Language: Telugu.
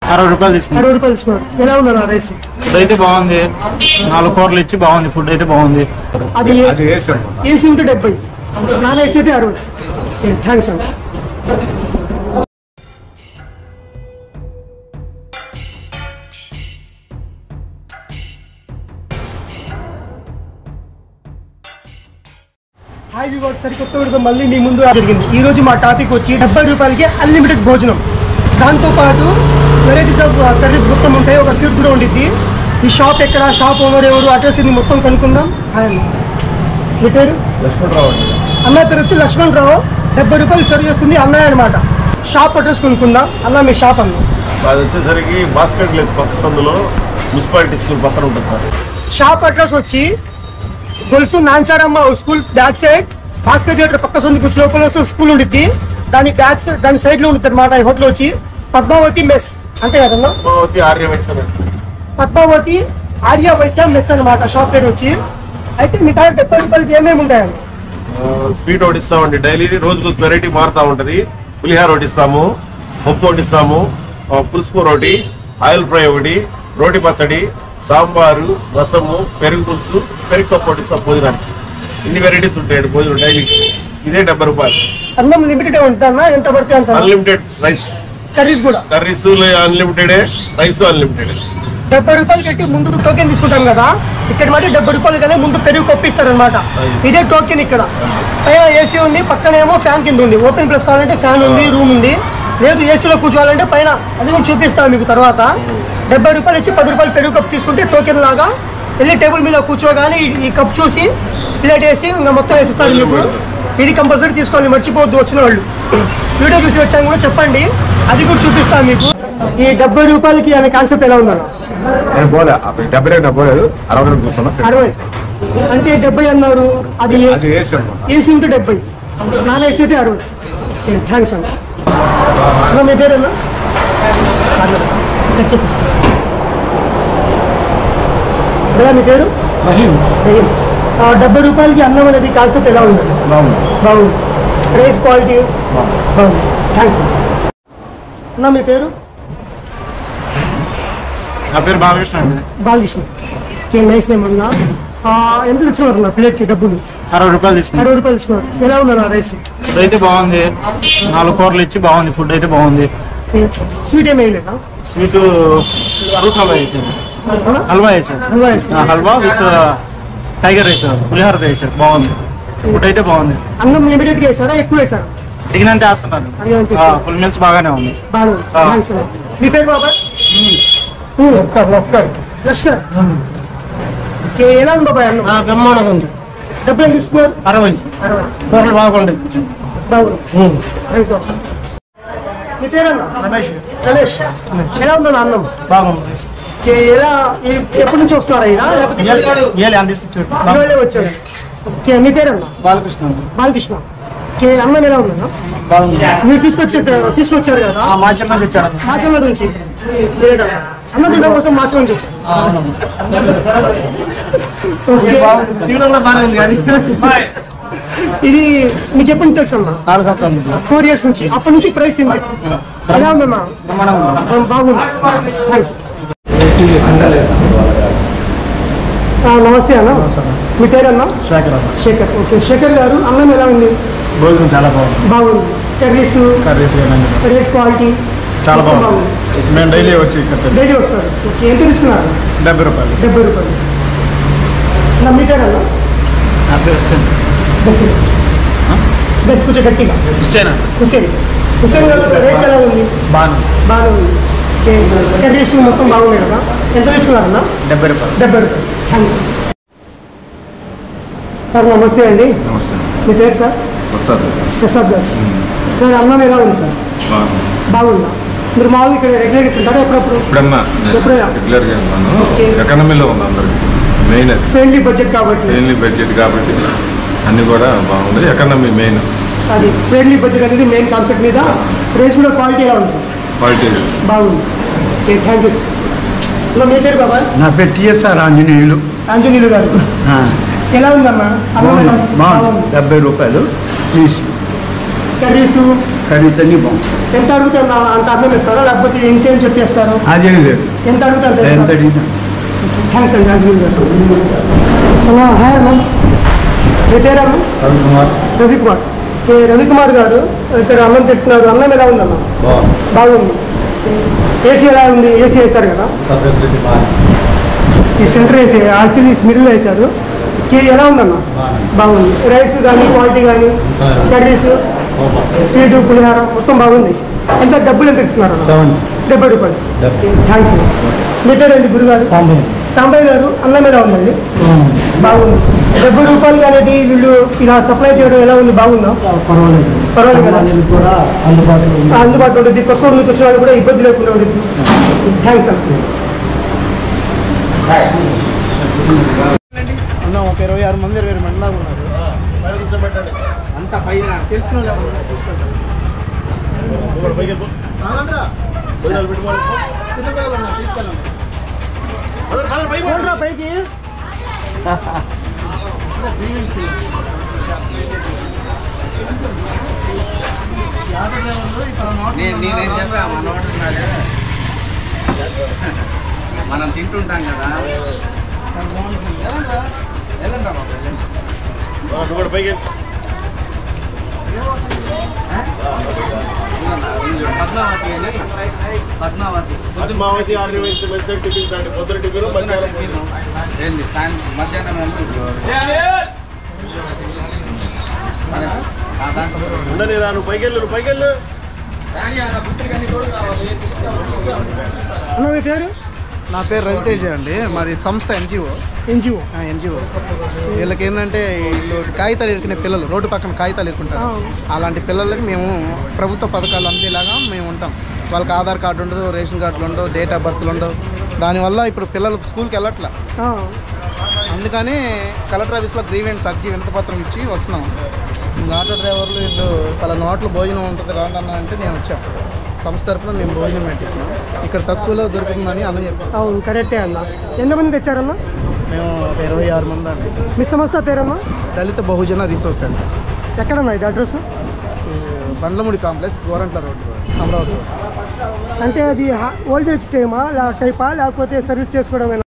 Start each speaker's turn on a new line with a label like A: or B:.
A: అరవై రూపాయలు తీసుకున్నాం
B: అరవై రూపాయలు తీసుకున్నారు ఎలా ఉన్నారు రైస్
A: ఫుడ్ అయితే బాగుంది నాలుగు కూరలు ఇచ్చి బాగుంది ఫుడ్ అయితే బాగుంది
B: అది
C: అది వేసాను
B: ఏసీ ఉంటే డెబ్బై నాన్ ఏసీ అయితే అరవై థ్యాంక్స్ అండి హాయ్ వ్యూవర్స్ సరికొత్త విడత మళ్ళీ మీ ముందు జరిగింది ఈ రోజు మా టాపిక్ వచ్చి డెబ్బై రూపాయలకి అన్లిమిటెడ్ భోజనం దాంతో పాటు వెరైటీస్ ఆఫ్ కర్రీస్ మొత్తం ఉంటాయి ఒక స్వీట్ కూడా ఉండిద్ది ఈ షాప్ ఎక్కడ షాప్ ఓనర్ ఎవరు అడ్రస్ ఇది మొత్తం కనుక్కుందాం హాయ్ అన్న. మీ పేరు
C: లక్ష్మణరావు అండి
B: అన్నయ్య పేరు వచ్చి లక్ష్మణ్ రావు డెబ్బై రూపాయలు సర్వ్ చేస్తుంది అన్నయ్య అనమాట షాప్ అడ్రస్ కొనుక్కుందాం అన్న మీ షాప్ అన్న
C: అది వచ్చేసరికి బాస్కెట్ లేస్ పక్క సందులో మున్సిపాలిటీ స్కూల్ పక్కన ఉంటుంది సార్
B: షాప్ అడ్రస్ వచ్చి గొలుసు Nancharamma school back side Bhaskar theatre పక్క సొంత కొంచెం లోపల వస్తే స్కూల్ ఉండిద్ది దాని బ్యాక్ సైడ్ దాని సైడ్ లో ఉంటుంది అనమాట ఈ హోటల్ వచ్చి పద్మావతి మెస్ అంతే కదన్నా
C: పద్మావతి ఆర్య వైశ్య
B: పద్మావతి ఆర్య వైశ్య మెస్ అనమాట షాప్ పేరు వచ్చి అయితే మీ కాడ డెబ్బై రూపాయలకి ఏమేమి ఉంటాయండి
C: స్వీట్ ఒకటి ఇస్తామండి డైలీ రోజుకు వెరైటీ మారుతా ఉంటది పులిహార ఒకటి ఇస్తాము పప్పు ఒకటి ఇస్తాము ఆ, పులుసు కూర ఒకటి ఆయిల్ ఫ్రై ఒకటి రోటి పచ్చడి సాంబారు రసము పెరుగు పులుసు పెరుగు పప్పు ఒకటి ఇస్తాం భోజనానికి ఇన్ని వెరైటీస్ ఉంటాయండి భోజనం డైలీ ఇదే డెబ్బై రూపాయలు
B: అన్నం లిమిటెడ్ ఉంటుందన్నా ఎంత పడితే అంత
C: అన్లిమిటెడ్ రైస్
B: కర్రీస్ కూడా
C: కర్రీస్ అన్లిమిటెడ్ రైస్ అన్లిమిటెడ్
B: డెబ్బై రూపాయలు కట్టి ముందు టోకెన్ తీసుకుంటాం కదా ఇక్కడ మాట డెబ్బై రూపాయలు కానీ ముందు పెరుగు కొప్పిస్తారు అనమాట ఇదే టోకెన్ ఇక్కడ పైన ఏసీ ఉంది పక్కనేమో ఫ్యాన్ కింద ఉంది ఓపెన్ ప్లేస్ కావాలంటే ఫ్యాన్ ఉంది రూమ్ ఉంది లేదు ఏసీలో కూర్చోవాలంటే పైన అది కూడా చూపిస్తాను మీకు తర్వాత డెబ్బై రూపాయలు ఇచ్చి పది రూపాయలు పెరుగు కప్ తీసుకుంటే టోకెన్ లాగా వెళ్ళి టేబుల్ మీద కూర్చోగానే ఈ- ఈ కప్ చూసి ప్లేట్ వేసి ఇంకా మొత్తం వేసిస్తారు మీకు ఇది కంపల్సరీ తీసుకోవాలి మర్చిపోవద్దు వచ్చిన వాళ్ళు వీడియో చూసి వచ్చాక కూడా చెప్పండి అది కూడా చూపిస్తాను మీకు ఈ డెబ్బై రూపాయలకి అనే కాన్సెప్ట్ ఎలా ఉందన్న
D: నేను పోలే అప్పుడు డెబ్బై రెండు పోలేదు అరవై రెండు కూర్చున్నా
B: అరవై అంటే డెబ్బై అన్నారు అది
D: అది వేసాను
B: ఏసీ ఉంటే డెబ్బై నాన్ ఏసీ అయితే అరవై థ్యాంక్స్ అన్న అన్న, మీ పేరు అన్న బ్రదర్, మీ పేరు రహీం ఆ, డెబ్బై రూపాయలకి అన్నం అనేది కాన్సెప్ట్ ఎలా ఉంది బాగుంది ప్రైస్ క్వాలిటీ బాగుంది థ్యాంక్స్ అన్న మీ పేరు
A: నా పేరు బాలకృష్ణ అండి
B: బాలకృష్ణ నైస్ నేమ్ అన్న ఆ, ఎంత ఇచ్చినారు అన్న ప్లేట్కి డబ్బులు
A: అరవై రూపాయలు తీసుకున్నాం
B: అరవై రూపాయలు ఇచ్చినారు ఎలా ఉన్నారు ఆ రైస్
A: ఫుడ్ అయితే బాగుంది నాలుగు కూరలు ఇచ్చి బాగుంది ఫుడ్ అయితే బాగుంది
B: స్వీట్ ఏమి వేయలేదా
A: స్వీట్ ఫ్రూట్ హల్వా వేసాను హల్వా వేసాను
B: హల్వా వేసారు.
A: ఆ, halwa with tiger rice pulihora వేసారు బాగుంది ఫుడ్ అయితే బాగుంది
B: అన్నం లిమిటెడ్ గా వేసారా ఎక్కువ వేసారా
A: దిగినంత వేస్తున్నారు
B: అడిగినంత
A: ఆ, ఫుల్ మీల్స్ బాగానే ఉంది
B: బాగుంది
A: ఆ.
B: థాంక్స్ అన్న. మీ పేరు బాబా లష్కర్ ఓకే, ఎలా ఉంది బాబాయ్ అన్నం
A: బ్రహ్మాండంగా ఉంది
B: డబ్బులు ఎంత తీసుకున్నారు
A: అరవై
B: అరవై.
A: కూరలు బాగుంది
B: బాగుంది థాంక్స్ బాబా మీ పేరు అన్న
A: రమేష్
B: రమేష్ ఎలా ఉందన్న అన్నం
A: బాగుంది
B: ఓకే, ఎలా ఈ- ఎప్పటి నుంచి వస్తున్నారా ఈయన లేకపోతే
A: ఇవ్వాలి అని తీసుకొచ్చాడు
B: ఇవాళే వచ్చారు ఓకే మీ పేరు అన్న
A: బాలకృష్ణ
B: బాలకృష్ణ ఓకే అన్నం ఎలా ఉందన్న
A: బాగుంది
B: మీరు తీసుకొచ్చి తీసుకొచ్చారు కదా
A: ఆ, మా చిన్న తెచ్చాడు
B: మాచల్ల నుంచి లేడా? అన్న తినడం కోసం మాచల్ల నుంచి వచ్చారు ఓకే.
A: తీవ్రంగా బాగానే ఉంది కానీ
B: ఇది మీకు ఎప్పుడు తెలుసు అన్న
A: నాలుగు సంవత్సరాల నుంచి
B: ఫోర్ ఇయర్స్ నుంచి అప్పటి నుంచి ప్రైస్ ఉంది ఎలా ఉందన్నా
A: బ్రహ్మాండంగా ఉంది.
B: ఆ, బాగుంది థ్యాంక్స్ ఆ, నమస్తే అన్న మీ పేరు అన్న
A: శేఖర్
B: శేఖర్ ఓకే శేఖర్ గారు అన్నం ఎలా ఉంది
A: భోజనం చాలా బాగుంది
B: బాగుంది కర్రీస్
A: కర్రీస్ కానీ
B: రైస్ క్వాలిటీ
A: చాలా బాగుంది మేము డైలీ వచ్చి ఇక్కడ తింటాం.
B: డైలీ వస్తారు ఓకే ఎంత తీసుకున్నారు
A: డెబ్బై రూపాయలు
B: డెబ్బై రూపాయలు నా మీ పేరు అన్న
A: నా పేరు హుస్సేన్
B: గట్టిగా గట్టి కొంచెం గట్టిగా
A: హుస్సేనా
B: హుసేన్ హుసేన్ గారు రైస్ ఎలా ఉంది
A: బాగుంది
B: బాగా ఉంది ఓకే కర్రీస్ మొత్తం బాగున్నాయి కదా ఎంత తీసుకున్నారన్న
A: డెబ్బై రూపాయలు
B: డెబ్బై రూపాయలు థ్యాంక్స్ సార్ నమస్తే అండి
D: నమస్తే
B: మీ పేరు సార్
D: వస్తారు
B: ప్రసాద్ గారు సార్ అన్నం ఎలా ఉంది సార్ బాగుందా మీరు మామూలుగా ఇక్కడ రెగ్యులర్గా తింటారా ఎప్పుడప్పుడు
D: ఇప్పుడన్నా
B: ఎప్పుడైనా?
D: రెగ్యులర్గా ఉన్నాను
B: ఓకే.
D: ఎకానమీలో ఉంది అందరికి మెయిన్ అది
B: ఫ్రెండ్లీ బడ్జెట్ కాబట్టి
D: మెయిన్లీ బడ్జెట్ కాబట్టి అన్ని కూడా బాగుంది ఎకానమీ మెయిన్
B: అది ఫ్రెండ్లీ బడ్జెట్ అనేది మెయిన్ కాన్సెప్ట్ మీద రైస్ కూడా క్వాలిటీ ఎలా ఉంది సార్
D: క్వాలిటీ
B: బాగుంది okay thank you sir hello మీ పేరు బాబా
E: నా పేరు టిఎస్ఆర్ ఆంజనేయులు
B: ఆంజనేయులు గారు
E: ఆ,
B: ఎలా ఉందమ్మా అన్నం ఎలా
E: బాగుంది
B: ఉంది?
E: బాగుంది డెబ్బై రూపాయలు ప్లీజ్
B: కర్రీస్
E: సర్వీస్ అన్ని బాగుంది
B: ఎంత అడిగితే అంత- అంత అన్నం ఇస్తారా లేకపోతే ఇంకేం చెప్పేస్తారు
E: అదేం లేదు
B: ఎంత అడిగితే అంత
E: ఎంత
B: ఇస్తారు
E: అడిగినా
B: థ్యాంక్స్ అండి రాజీవ్ గారు హలో హాయ్ అమ్మ మీ పేరమ్మ
E: రవికుమార్
B: రవికుమార్ ఈ రవికుమార్ గారు ఇక్కడ అన్నం తింటున్నారు అన్నం ఎలా ఉందన్న
E: బాగుంది
B: బాగుంది ఏసీ ఎలా ఉంది ఏసీ వేశారు కదా
E: ఫెసిలిటీ బాగుంది
B: ఈ సెంటర్ వేసి యాక్చువల్లీ మిడిల్ వేశారు కే- ఎలా ఉందన్న బాగుంది రైస్ కానీ క్వాలిటీ కానీ కర్రీస్ స్వీట్ పులిహార మొత్తం బాగుంది ఎంత డబ్బులు ఎంత ఇస్తున్నారు అన్న?
E: సెవెన్
B: డెబ్బై రూపాయలు థ్యాంక్స్ మీ పేరండి గురుగారు
E: సాంబార్
B: సాంబయ్య గారు అన్నం ఎలా ఉందండి బాగుంది డెబ్బై రూపాయలు అనేది వీళ్ళు ఇలా సప్లై చేయడం ఎలా ఉంది బాగుందా
E: పర్వాలేదు
B: పర్వాలేదు కదా
E: కూడా అందుబాటులో ఉంది
B: ఆ, అందుబాటులో ఉంటుంది కొత్త ఊరు నుంచి వచ్చిన వాళ్ళు కూడా ఇబ్బంది లేకుండా ఉంటుంది థ్యాంక్స్ అండి
F: అన్న ఒక ఇరవై ఆరు మంది ఇరవై మంది దాకా ఉన్నారు అంత పైన తెలిసిన వాళ్ళు ఎవరు ఉన్నారు? చూసుకోండి. చిన్నపిల్లలు ఉన్నారు, తీసుకెళ్ళండి. పోండ్రా పైకి
G: నేనేం చెప్పా మనవాడు ఉన్నాడు మనం తింటుంటాం కదా వెళ్ళండి రా బాబు, వెళ్ళండి. పద్మావతి వెళ్ళండి. పద్మావతి
C: పద్మావతి ఆర్య వైశ్య మెసేజ్ టిఫిన్స్ అండి పొద్దున టిఫిన్ మధ్యాహ్నం టిఫిన్.
G: ఏంది సాయంత్రం మధ్యాహ్నం వెళ్ళండి. ఆ దాంట్లో
C: ఉండని రా నువ్వు పైకెళ్ళు నువ్వు పైకెళ్ళు
B: అన్న మీ పేరు
F: నా పేరు రవితేజ అండి మాది సంస్థ ఎన్జిఓ
B: ఎన్జిఓ
F: ఎన్జిఓ వీళ్ళకి ఏంటంటే వీళ్ళు కాగితాలు ఎరుకునే పిల్లలు రోడ్డు పక్కన కాగితాలు ఎరుకుంటారు అలాంటి పిల్లలకి మేము ప్రభుత్వ పథకాలు అందేలాగా మేము ఉంటాం వాళ్ళకి ఆధార్ కార్డు ఉండదు రేషన్ కార్డులు ఉండవు డేట్ ఆఫ్ బర్త్లు ఉండవు దానివల్ల ఇప్పుడు పిల్లలు స్కూల్కి వెళ్ళట్లా అందుకని కలెక్టర్ ఆఫీస్లో గ్రీవెంట్స్ అర్జీ వినతపత్రం ఇచ్చి వస్తున్నాం ఇంకా ఆటో డ్రైవర్లు వీళ్ళు పలా నోట్లో భోజనం ఉంటుంది రాండి అన్న అంటే నేను వచ్చాం సంస్థ తరఫున మేము భోజనం పెట్టిస్తున్నాం ఇక్కడ తక్కువలో దొరుకుతుందని అన్న చెప్పాం
B: అవును కరెక్టే అన్న ఎంతమంది తెచ్చారన్న
F: మేము ఒక ఇరవై ఆరు మంది అండి
B: మీ సంస్థ పేరమ్మా
F: దళిత బహుజన రిసోర్స్ అండి
B: ఎక్కడన్నా ఇది అడ్రస్
F: ఈ Bandlamudi complex Gorantla road Amaravati road
B: అంటే అది ఓల్డేజ్ టైమా టైపా లేకపోతే సర్వీస్ చేసుకోవడమేనా